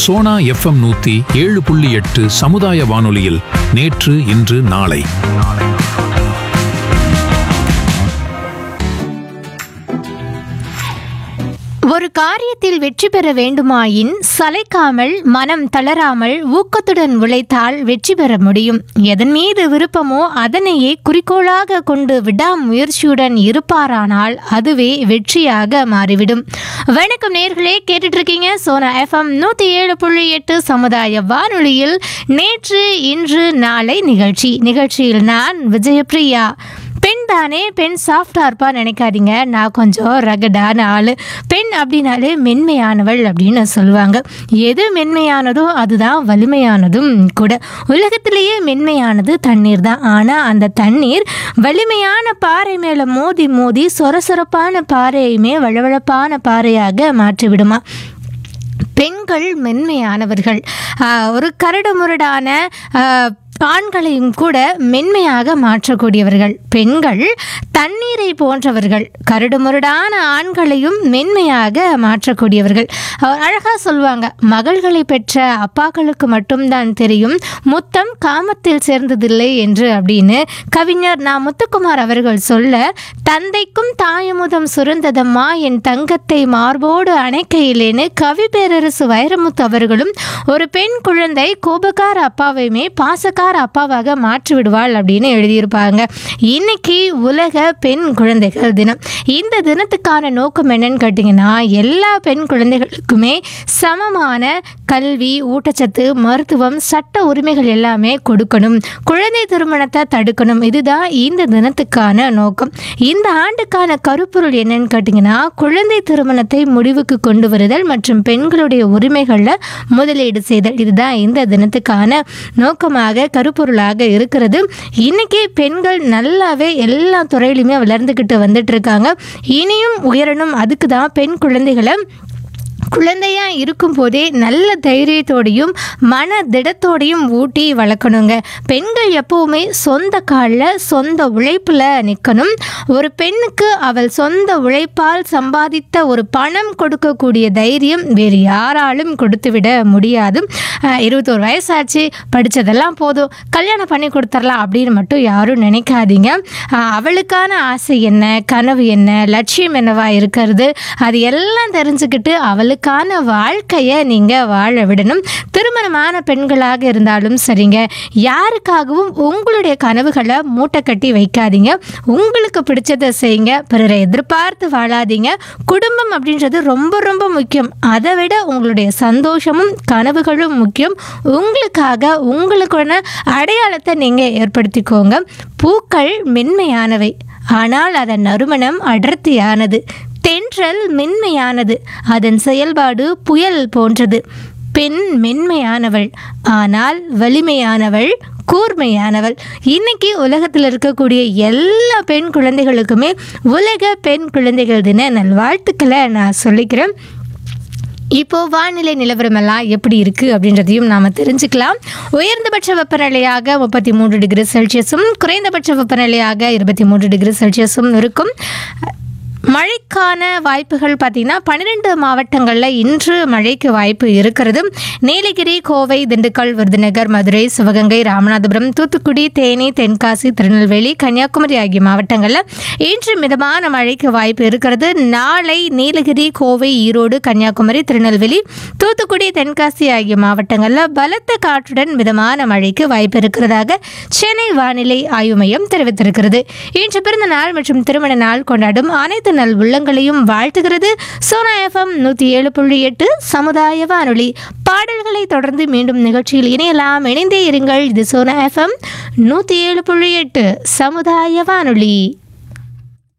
Sona FM நூத்தி ஏழு புள்ளி எட்டு சமுதாய வானொலியில் நேற்று இன்று நாளை ஒரு காரியத்தில் வெற்றி பெற வேண்டுமாயின் சளைக்காமல் மனம் தளராமல் ஊக்கத்துடன் உழைத்தால் வெற்றி பெற முடியும் எதன் மீது விருப்பமோ அதனையே குறிக்கோளாக கொண்டு விடாமுயற்சியுடன் இருப்பாரானால் அதுவே வெற்றியாக மாறிவிடும் வணக்கம் நேர்களே கேட்டுட்டு இருக்கீங்க சோனா எஃப்எம் நூற்றி ஏழு புள்ளி எட்டு சமுதாய வானொலியில் நேற்று இன்று நாளை நிகழ்ச்சி நிகழ்ச்சியில் நான் விஜயபிரியா பெண் தானே பெண் சாஃப்டா இருப்பா நினைக்காதீங்க நான் கொஞ்சம் ரகடான ஆள் பெண் அப்படின்னாலே மென்மையானவள் அப்படின்னு சொல்லுவாங்க எது மென்மையானதோ அதுதான் வலிமையானதும் கூட உலகத்திலேயே மென்மையானது தண்ணீர் தான் ஆனால் அந்த தண்ணீர் வலிமையான பாறை மேலே மோதி மோதி சொர சொரப்பான பாறையுமே வளவளப்பான பாறையாக மாற்றிவிடுமா பெண்கள் மென்மையானவர்கள் ஆஹ் ஒரு கரடு முரடான ஆஹ் ஆண்களையும் கூட மென்மையாக மாற்றக்கூடியவர்கள் பெண்கள் தண்ணீரை போன்றவர்கள் கரடுமுரடான ஆண்களையும் மென்மையாக மாற்றக்கூடியவர்கள் அவர் அழகாக சொல்லுவாங்க மகள்களை பெற்ற அப்பாக்களுக்கு மட்டும்தான் தெரியும் முத்தம் காமத்தில் சேர்ந்ததில்லை என்று அப்படின்னு கவிஞர் நா முத்துக்குமார் அவர்கள் சொல்ல தந்தைக்கும் தாயமுதம் சுரந்ததம்மா என் தங்கத்தை மார்போடு அணைக்கையிலேன்னு கவி பேரரசு வைரமுத்து அவர்களும் ஒரு பெண் குழந்தை கோபக்கார அப்பாவையுமே பாசக்கார அப்பாவாக மாற்றி விடுவாள் அப்படின்னு எழுதியிருப்பாங்க இன்னைக்கு உலக பெண் குழந்தைகள் தினம் இந்த தினத்துக்கான நோக்கம் என்னன்னு கேட்டிங்கன்னா எல்லா பெண் குழந்தைகளுக்குமே சமமான கல்வி ஊட்டச்சத்து மருத்துவம் சட்ட உரிமைகள் எல்லாமே கொடுக்கணும் குழந்தை திருமணத்தை தடுக்கணும் இதுதான் இந்த தினத்துக்கான நோக்கம் இந்த ஆண்டுக்கான கருப்பொருள் என்னன்னு கேட்டிங்கன்னா குழந்தை திருமணத்தை முடிவுக்கு கொண்டு வருதல் மற்றும் பெண்களுடைய உரிமைகளில் முதலீடு செய்தல் இதுதான் இந்த தினத்துக்கான நோக்கமாக கருப்பொருளாக இருக்கிறது இன்னைக்கு பெண்கள் நல்லாவே எல்லா துறையிலுமே வளர்ந்துக்கிட்டு வந்துட்டு இருக்காங்க இனியும் உயரணும் அதுக்கு தான் பெண் குழந்தைகளை குழந்தையா இருக்கும் போதே நல்ல தைரியத்தோடையும் மன திடத்தோடையும் ஊட்டி வளர்க்கணுங்க பெண்கள் எப்பவுமே சொந்த காலில் சொந்த உழைப்பில் நிற்கணும் ஒரு பெண்ணுக்கு அவள் சொந்த உழைப்பால் சம்பாதித்த ஒரு பணம் கொடுக்கக்கூடிய தைரியம் வேறு யாராலும் கொடுத்து விட முடியாது அஹ், இருபத்தோரு வயசாச்சு படித்ததெல்லாம் போதும் கல்யாணம் பண்ணி கொடுத்துடலாம் அப்படின்னு மட்டும் யாரும் நினைக்காதீங்க அஹ், அவளுக்கான ஆசை என்ன கனவு என்ன லட்சியம் என்னவா இருக்கிறது அது எல்லாம் தெரிஞ்சுக்கிட்டு அவளுக்கான வாழ்க்கையை நீங்கள் வாழ விடணும் திருமணமான பெண்களாக இருந்தாலும் சரிங்க யாருக்காகவும் உங்களுடைய கனவுகளை மூட்டை கட்டி வைக்காதீங்க உங்களுக்கு பிடிச்சதை செய்யுங்க பிறரை எதிர்பார்த்து வாழாதீங்க குடும்பம் அப்படின்றது ரொம்ப ரொம்ப முக்கியம் அதை விட உங்களுடைய சந்தோஷமும் கனவுகளும் முக்கியம் உங்களுக்காக உங்களுக்கான அடையாளத்தை நீங்கள் ஏற்படுத்திக்கோங்க பூக்கள் மென்மையானவை ஆனால் அதன் நறுமணம் அடர்த்தியானது தென்றல் மென்மையானது அதன் செயல்பாடு புயல் போன்றது பெண் மென்மையானவள் ஆனால் வலிமையானவள் கூர்மையானவள் இன்னைக்கு உலகத்தில் இருக்கக்கூடிய எல்லா பெண் குழந்தைகளுக்குமே உலக பெண் குழந்தைகள் தின நல்வாழ்த்துக்களை நான் சொல்லிக்கிறேன் இப்போ வானிலை நிலவரமெல்லாம் எப்படி இருக்குது அப்படின்றதையும் நாம் தெரிஞ்சுக்கலாம் உயர்ந்தபட்ச வெப்பநிலையாக முப்பத்தி மூன்று டிகிரி செல்சியஸும் குறைந்தபட்ச வெப்பநிலையாக இருபத்தி மூன்று டிகிரி செல்சியஸும் இருக்கும் மழைக்கான வாய்ப்புகள் பார்த்திங்கன்னா பன்னிரெண்டு மாவட்டங்களில் இன்று மழைக்கு வாய்ப்பு இருக்கிறது நீலகிரி கோவை திண்டுக்கல் விருதுநகர் மதுரை சிவகங்கை ராமநாதபுரம் தூத்துக்குடி தேனி தென்காசி திருநெல்வேலி கன்னியாகுமரி ஆகிய மாவட்டங்களில் இன்று மிதமான மழைக்கு வாய்ப்பு இருக்கிறது நாளை நீலகிரி கோவை ஈரோடு கன்னியாகுமரி திருநெல்வேலி தூத்துக்குடி தென்காசி ஆகிய மாவட்டங்களில் பலத்த காற்றுடன் மிதமான மழைக்கு வாய்ப்பு இருக்கிறதாக சென்னை வானிலை ஆய்வு மையம் தெரிவித்திருக்கிறது இன்று பிறந்த நாள் மற்றும் திருமண நாள் கொண்டாடும் அனைத்து நல் உள்ளங்களையும் வாழ்த்துகிறது சோனா எஃப்எம் நூற்றி ஏழு புள்ளி எட்டு சமுதாய வானொலி பாடல்களை தொடர்ந்து மீண்டும் நிகழ்ச்சியில் இணையலாம் இணைந்தே இருங்கள் இது சோனா எஃப்எம் நூற்றி ஏழு புள்ளி எட்டு சமுதாய வானொலி